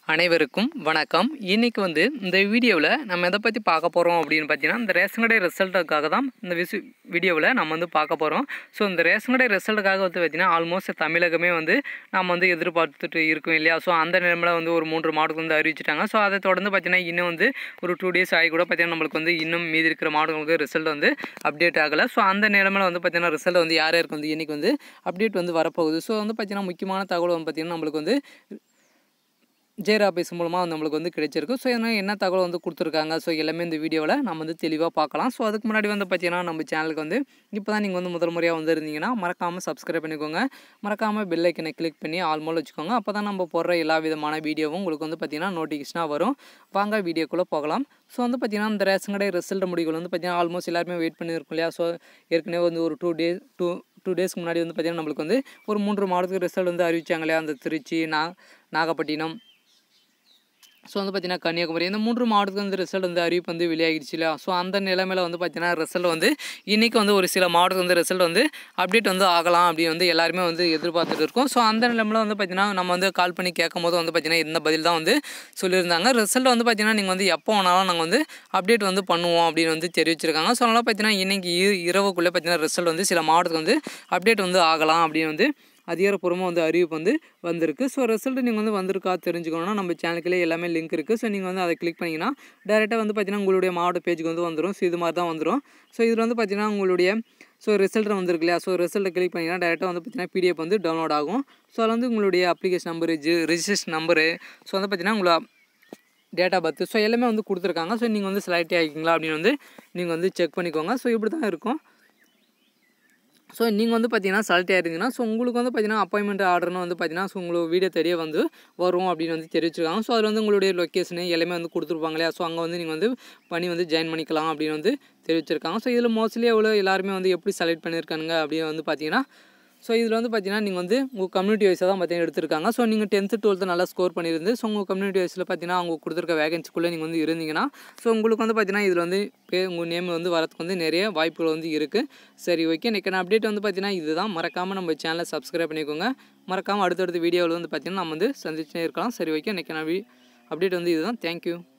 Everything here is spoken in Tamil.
அனைவருக்கும் வணக்கம் இன்றைக்கி வந்து இந்த வீடியோவில் நம்ம எதை பற்றி பார்க்க போகிறோம் அப்படின்னு பார்த்தீங்கன்னா இந்த ரேஷன் கடை ரிசல்ட்டுக்காக தான் இந்த விசு வீடியோவில் நம்ம வந்து பார்க்க போகிறோம் ஸோ இந்த ரேஷன் கடை ரிசல்ட்டுக்காக வந்து பார்த்திங்கன்னா ஆல்மோஸ்ட் தமிழகமே வந்து நம்ம வந்து எதிர்பார்த்துட்டு இருக்கோம் இல்லையா ஸோ அந்த நிலைமையில் வந்து ஒரு மூன்று மாடுக்கு வந்து அறிவிச்சிட்டாங்க ஸோ அதை தொடர்ந்து பார்த்திங்கன்னா இன்னும் வந்து ஒரு டூ டேஸ் ஆகி கூட பார்த்திங்கன்னா நம்மளுக்கு வந்து இன்னும் மீதி இருக்கிற மாடுகளுக்கு ரிசல்ட் வந்து அப்டேட் ஆகலை ஸோ அந்த நிலைமையில் வந்து பார்த்திங்கன்னா ரிசல்ட் வந்து யார் யாருக்கு வந்து இன்றைக்கி வந்து அப்டேட் வந்து வரப்போகுது ஸோ வந்து பார்த்திங்கன்னா முக்கியமான தகவல் வந்து பார்த்திங்கன்னா நம்மளுக்கு வந்து ஜெயர் ஆஃபீஸ் மூலமாக வந்து நம்மளுக்கு வந்து கிடைச்சிருக்கு ஸோ இதனால் என்ன தகவல் வந்து கொடுத்துருக்காங்க ஸோ எல்லாமே இந்த வீடியோவில் நம்ம வந்து தெளிவாக பார்க்கலாம் ஸோ அதுக்கு முன்னாடி வந்து பார்த்தீங்கன்னா நம்ம சேனலுக்கு வந்து இப்போ தான் நீங்கள் வந்து முதல் முறையாக வந்து இருந்தீங்கன்னா மறக்காமல் சப்ஸ்கிரைப் பண்ணிக்கோங்க மறக்காமல் பெல் ஐக்கனை கிளிக் பண்ணி ஆல்மோல் வச்சுக்கோங்க அப்போ தான் நம்ம போடுற எல்லா விதமான வீடியோவும் உங்களுக்கு வந்து பார்த்தீங்கன்னா நோட்டிஃபிகேஷனாக வரும் வாங்க வீடியோக்குள்ளே போகலாம் ஸோ வந்து பார்த்தீங்கன்னா இந்த ரேஷன் கடை ரிசல்ட் முடிவுகள் வந்து பார்த்தீங்கன்னா ஆல்மோஸ்ட் எல்லாருமே வெயிட் பண்ணியிருக்கோம் இல்லையா ஸோ ஏற்கனவே வந்து ஒரு டூ டேஸ் டூ டூ டேஸ்க்கு முன்னாடி வந்து பார்த்திங்கன்னா நம்மளுக்கு வந்து ஒரு மூன்று மாதத்துக்கு ரிசல்ட் வந்து அறிவிச்சாங்க இல்லையா அந்த திருச்சி நா நாகப்பட்டினம் ஸோ வந்து பார்த்தீங்கன்னா கன்னியாகுமரி இந்த மூன்று மாவட்டத்துக்கு வந்து ரிசல்ட் வந்து அறிவிப்பு வந்து வெளியாகிடுச்சு இல்லையா ஸோ அந்த நிலைமையில் வந்து பார்த்தீங்கன்னா ரிசல்ட் வந்து இன்றைக்கி வந்து ஒரு சில மாவட்டத்துக்கு வந்து ரிசல்ட் வந்து அப்டேட் வந்து ஆகலாம் அப்படின்னு வந்து எல்லாருமே வந்து எதிர்பார்த்துட்டு இருக்கோம் ஸோ அந்த நிலைமையில் வந்து பார்த்தீங்கன்னா நம்ம வந்து கால் பண்ணி கேட்கும் போது வந்து பார்த்தீங்கன்னா இந்த பதில் தான் வந்து சொல்லியிருந்தாங்க ரிசல்ட் வந்து பார்த்தீங்கன்னா நீங்கள் வந்து எப்போ வேணாலும் நாங்கள் வந்து அப்டேட் வந்து பண்ணுவோம் அப்படின்னு வந்து தெரிவிச்சிருக்காங்க ஸோ அதனால் பார்த்தீங்கன்னா இன்றைக்கி இரவுக்குள்ளே பார்த்தீங்கன்னா ரிசல்ட் வந்து சில மாவட்டத்துக்கு வந்து அப்டேட் வந்து ஆகலாம் அப்படின்னு வந்து அதிகாரப்பூர்வமாக வந்து அறிவிப்பு வந்து வந்திருக்கு ஸோ ரிசல்ட் நீங்கள் வந்து வந்திருக்கா தெரிஞ்சுக்கணும்னா நம்ம சேனலுக்குள்ளே எல்லாமே லிங்க் இருக்குது ஸோ நீங்கள் வந்து அதை கிளிக் பண்ணிங்கன்னா டேரெக்டாக வந்து பார்த்தீங்கன்னா உங்களுடைய மாவட்ட பேஜுக்கு வந்து வந்துடும் ஸோ இது மாதிரி தான் வந்துடும் ஸோ இதில் வந்து பார்த்தீங்கன்னா உங்களுடைய ஸோ ரிசல்ட் வந்திருக்கு இல்லையா ஸோ ரிசல்ட்டை கிளிக் பண்ணிங்கன்னா டேரெக்டாக வந்து பார்த்தீங்கன்னா பிடிஎஃப் வந்து டவுன்லோட் ஆகும் ஸோ அதில் வந்து உங்களுடைய application number G registration number so வந்து பார்த்தீங்கன்னா உங்களை டேட்டா பர்த்து ஸோ எல்லாமே வந்து கொடுத்துருக்காங்க ஸோ நீங்கள் வந்து செலக்ட் ஆகிக்கிங்களா அப்படின்னு வந்து நீங்கள் வந்து செக் பண்ணிக்கோங்க ஸோ இப்படி தான் இருக்கும் ஸோ நீங்கள் வந்து பார்த்தீங்கன்னா செலக்ட் ஆயிருந்தீங்கன்னா ஸோ உங்களுக்கு வந்து பார்த்தீங்கன்னா அப்பாயின்மெண்ட் ஆர்டர்னு வந்து பார்த்தீங்கன்னா ஸோ உங்களுக்கு வீடியோ தெரிய வந்து வரும் அப்படின்னு வந்து தெரிவிச்சிருக்காங்க ஸோ அதில் வந்து உங்களுடைய லொக்கேஷனு எல்லாமே வந்து கொடுத்துருப்பாங்க இல்லையா ஸோ அங்கே வந்து நீங்கள் வந்து பண்ணி வந்து ஜாயின் பண்ணிக்கலாம் அப்படின்னு வந்து தெரிவிச்சிருக்காங்க ஸோ இதில் மோஸ்ட்லி எவ்வளோ எல்லாருமே வந்து எப்படி செலக்ட் பண்ணியிருக்காங்க அப்படின்னு வந்து பார்த்தீங்கன்னா ஸோ இதில் வந்து பார்த்தீங்கன்னா நீங்கள் வந்து உங்கள் கம்யூனிட்டி வைஸாக தான் பார்த்தீங்கன்னா எடுத்திருக்காங்க ஸோ நீங்கள் டென்த்து டுவெல்த்து நல்லா ஸ்கோர் பண்ணியிருந்து ஸோ உங்கள் கம்யூனிட்டி வைஸில் பார்த்தீங்கன்னா அவங்க கொடுத்துருக்க வேகன்சிக்குள்ளே நீங்கள் வந்து இருந்தீங்கன்னா ஸோ உங்களுக்கு வந்து பார்த்தீங்கன்னா இதில் வந்து பே உங்கள் நேம் வந்து வரதுக்கு வந்து நிறைய வாய்ப்புகள் வந்து இருக்குது சரி ஓகே இன்றைக்கி அப்டேட் வந்து பார்த்தீங்கன்னா இதுதான் மறக்காமல் நம்ம சேனலை சப்ஸ்கிரைப் பண்ணிக்கோங்க மறக்காமல் அடுத்தடுத்த வீடியோவில் வந்து பார்த்தீங்கன்னா நம்ம வந்து சந்திச்சே இருக்கலாம் சரி ஓகே இன்றைக்கி நான் அப்டேட் வந்து இதுதான் தேங்க்யூ